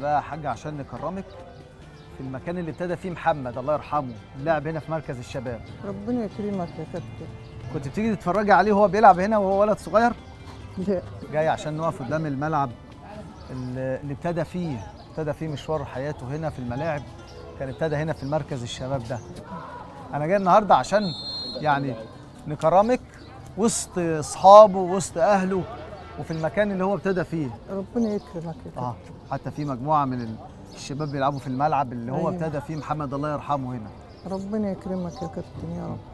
بقى يا حاج عشان نكرمك في المكان اللي ابتدى فيه محمد الله يرحمه اللعب هنا في مركز الشباب ربنا يكرمك يا كابتن كنت بتيجي تتفرجي عليه وهو بيلعب هنا وهو ولد صغير لا جاي عشان نقف قدام الملعب اللي اللي ابتدى فيه ابتدى فيه مشوار حياته هنا في الملاعب كان ابتدى هنا في المركز الشباب ده انا جاي النهارده عشان يعني نكرمك وسط اصحابه وسط اهله وفي المكان اللي هو ابتدى فيه ربنا يكرمك يا كابتن اه حتى في مجموعه من الشباب بيلعبوا في الملعب اللي هو أيوة. ابتدى فيه محمد الله يرحمه هنا ربنا يكرمك يا كابتن يا رب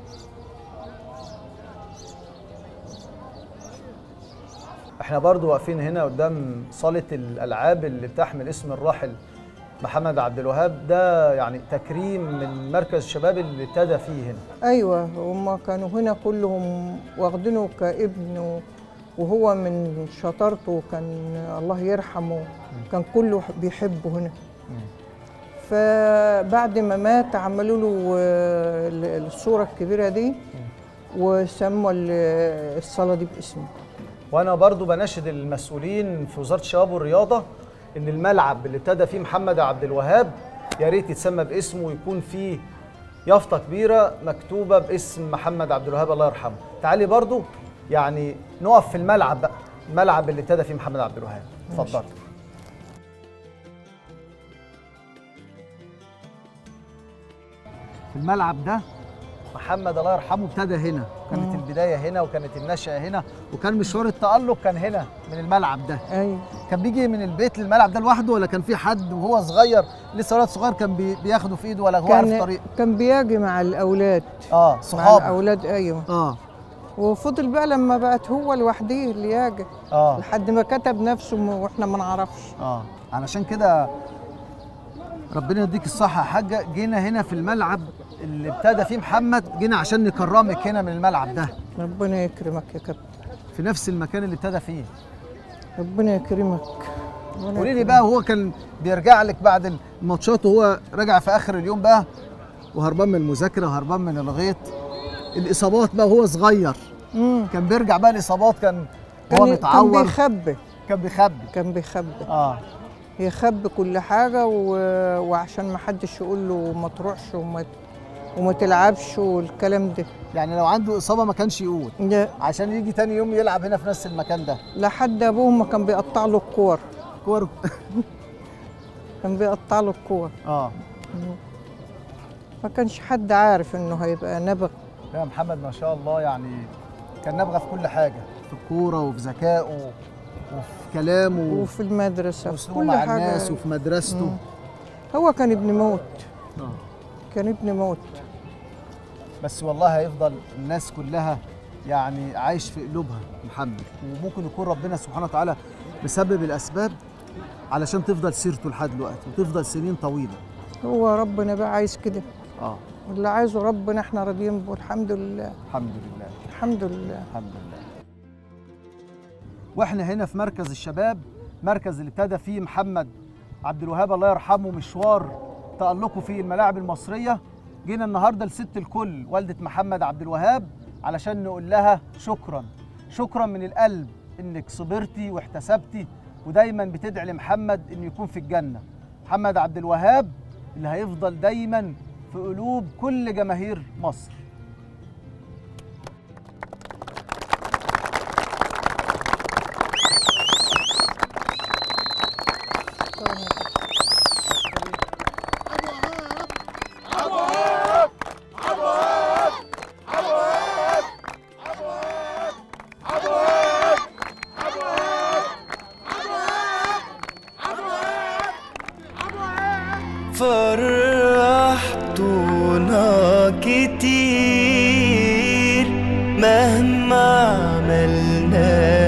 احنا برضو واقفين هنا قدام صالة الألعاب اللي بتحمل اسم الراحل محمد عبد الوهاب ده يعني تكريم من مركز الشباب اللي ابتدى فيه هنا ايوه هم كانوا هنا كلهم واخدينه كابن و- وهو من شطارته كان الله يرحمه كان كله بيحبه هنا فبعد ما مات عملوا له آه، ال- الصوره الكبيره دي وسموا ال- الصاله دي باسمه وانا برضو بناشد المسؤولين في وزارة الشباب والرياضة ان الملعب اللي ابتدى فيه محمد عبد الوهاب يا ريت يتسمى باسمه ويكون فيه يافطة كبيرة مكتوبة باسم محمد عبد الوهاب الله يرحمه تعالي برضو يعني نقف في الملعب بقى الملعب اللي ابتدى فيه محمد عبد الوهاب اتفضل في الملعب ده محمد الله يرحمه ابتدى هنا كانت البدايه هنا وكانت النشأة هنا وكان مشوار التألق كان هنا من الملعب ده ايوه كان بيجي من البيت للملعب ده لوحده ولا كان في حد وهو صغير لسه ولد صغير كان بي بياخده في ايده ولا هو عارف كان الطريق كان بيجي مع الاولاد اه مع صحابه الاولاد ايوه اه وفضل بقى لما بقت هو لوحده اللي ياجي اه لحد ما كتب نفسه م- واحنا ما نعرفش اه علشان كده ربنا يديك الصحة يا حاجة جينا هنا في الملعب اللي ابتدى فيه محمد جينا عشان نكرمك هنا من الملعب ده ربنا يكرمك يا كابتن في نفس المكان اللي ابتدى فيه ربنا يكرمك ربنا قولي لي يكرمك. بقى هو كان بيرجع لك بعد الماتشات وهو راجع في اخر اليوم بقى وهربان من المذاكره وهربان من الغيط الاصابات بقى وهو صغير مم. كان بيرجع بقى الاصابات كان هو كان كان متعور بيخبي كان بيخبي كان بيخبي اه يخبي كل حاجه و... وعشان ما حدش يقول له ما تروحش وما وما تلعبش والكلام ده يعني لو عنده اصابه ما كانش يقول لا عشان يجي تاني يوم يلعب هنا في نفس المكان ده لحد ابوه ما كان بيقطع له الكور كور كان بيقطع له الكور اه ما كانش حد عارف انه هيبقى نبغ يا محمد ما شاء الله يعني كان نبغى في كل حاجه في الكوره وفي ذكائه وفي كلامه وفي المدرسه في واسلوبه كل مع حاجه الناس وفي مدرسته مم. هو كان ابن موت آه. كان ابن موت بس والله هيفضل الناس كلها يعني عايش في قلوبها محمد وممكن يكون ربنا سبحانه وتعالى مسبب الاسباب علشان تفضل سيرته لحد دلوقتي وتفضل سنين طويله هو ربنا بقى عايز كده اه اللي عايزه ربنا احنا راضيين به الحمد لله الحمد لله الحمد لله الحمد لله واحنا هنا في مركز الشباب مركز اللي ابتدى فيه محمد عبد الوهاب الله يرحمه مشوار تألقه في الملاعب المصرية جينا النهارده لست الكل والدة محمد عبد الوهاب علشان نقول لها شكرا شكرا من القلب انك صبرتي واحتسبتي ودايما بتدعي لمحمد انه يكون في الجنة محمد عبد الوهاب اللي هيفضل دايما في قلوب كل جماهير مصر فرحتونا كتير مهما عملنا